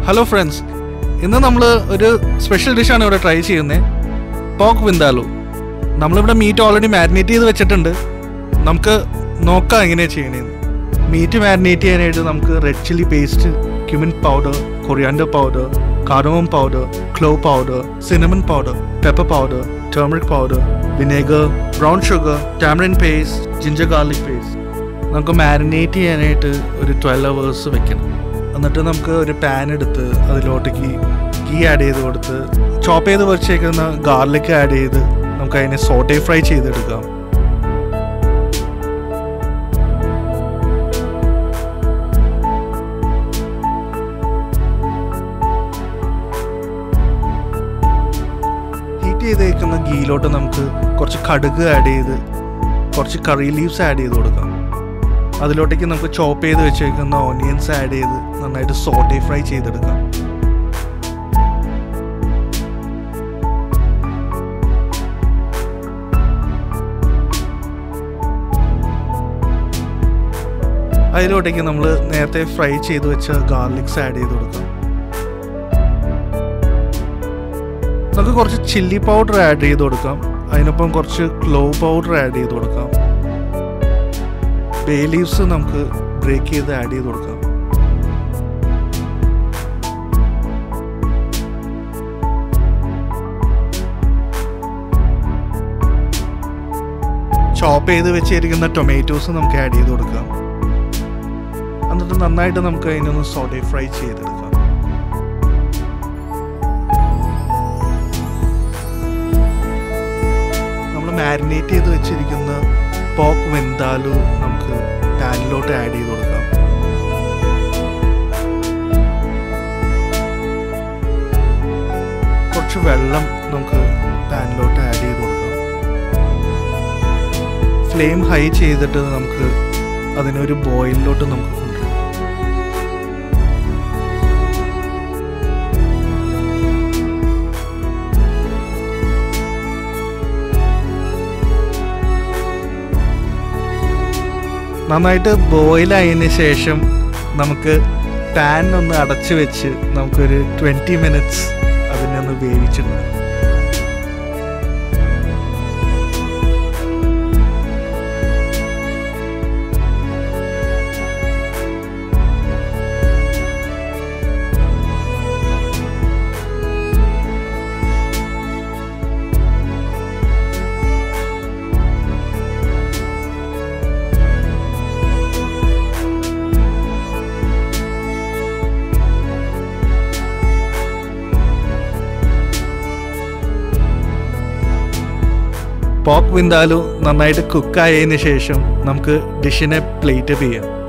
hello friends ഇന്ന് നമ്മൾ ഒരു സ്പെഷ്യൽ ഡിഷാണ് ഇവിടെ ട്രൈ ചെയ്യുന്നത് പോക്ക് വിന്താലു നമ്മളിവിടെ മീറ്റ് ഓൾറെഡി മാരിനേറ്റ് ചെയ്ത് വെച്ചിട്ടുണ്ട് നമുക്ക് നോക്കാം എങ്ങനെയാണ് ചെയ്യണേന്ന് മീറ്റ് മാരിനേറ്റ് ചെയ്യാനായിട്ട് നമുക്ക് red chilli paste cumin powder coriander powder cardamom powder clove powder cinnamon powder pepper powder turmeric powder vinegar brown sugar tamarind paste ginger garlic paste നമുക്ക് മാരിനേറ്റ് ചെയ്യാനായിട്ട് ഒരു ട്വൽവ് അവേഴ്സ് വെക്കണം എന്നിട്ട് നമുക്ക് ഒരു പാൻ എടുത്ത് അതിലോട്ടേക്ക് ഗീ ആഡ് ചെയ്ത് കൊടുത്ത് ചോപ്പ് ചെയ്ത് വെച്ചേക്കുന്ന ഗാർലിക് ആഡ് ചെയ്ത് നമുക്ക് അതിനെ സോട്ടേ ഫ്രൈ ചെയ്തെടുക്കാം ഹീറ്റ് ചെയ്തേക്കുന്ന ഗീയിലോട്ട് നമുക്ക് കുറച്ച് കടുക് ആഡ് ചെയ്ത് കുറച്ച് കറി ലീവ്സ് ആഡ് ചെയ്ത് കൊടുക്കാം അതിലോട്ടേക്ക് നമുക്ക് ചോപ്പ് ചെയ്ത് വെച്ചേക്കുന്ന ഓണിയൻസ് ആഡ് ചെയ്ത് നന്നായിട്ട് സോട്ടേ ഫ്രൈ ചെയ്തെടുക്കാം അതിലോട്ടേക്ക് നമ്മൾ നേരത്തെ ഫ്രൈ ചെയ്ത് വെച്ച ഗാർലിക്സ് ആഡ് ചെയ്ത് കൊടുക്കാം നമുക്ക് കുറച്ച് ചില്ലി പൗഡർ ആഡ് ചെയ്ത് കൊടുക്കാം അതിനൊപ്പം കുറച്ച് ക്ലോ പൗഡർ ആഡ് ചെയ്ത് കൊടുക്കാം ബേ ലീവ്സ് നമുക്ക് ബ്രേക്ക് ചെയ്ത് ആഡ് ചെയ്ത് കൊടുക്കാം ചോപ്പ് ചെയ്ത് വെച്ചിരിക്കുന്ന ടൊമാറ്റോസ് നമുക്ക് ആഡ് ചെയ്ത് കൊടുക്കാം എന്നിട്ട് നന്നായിട്ട് നമുക്ക് അതിനൊന്ന് സോഡേ ഫ്രൈ ചെയ്തെടുക്കാം നമ്മൾ മാരിനേറ്റ് ചെയ്ത് വെച്ചിരിക്കുന്ന പോക്ക് വെന്താലു നമുക്ക് പാനിലോട്ട് ആഡ് ചെയ്ത് കൊടുക്കാം കുറച്ച് വെള്ളം നമുക്ക് പാനിലോട്ട് ആഡ് ചെയ്ത് കൊടുക്കാം ഫ്ലെയിം ഹൈ ചെയ്തിട്ട് നമുക്ക് അതിനൊരു ബോയിലിലോട്ട് നമുക്ക് കൊണ്ടുവരാം നന്നായിട്ട് ബോയിൽ ആയതിനു ശേഷം നമുക്ക് പാൻ ഒന്ന് അടച്ചു വെച്ച് നമുക്കൊരു ട്വൻറ്റി മിനിറ്റ്സ് അതിനെ ഒന്ന് വേവിച്ചിടണം പോക്ക് വിന്താലു നന്നായിട്ട് കുക്കായതിനു ശേഷം നമുക്ക് ഡിഷിനെ പ്ലേറ്റ് ചെയ്യാം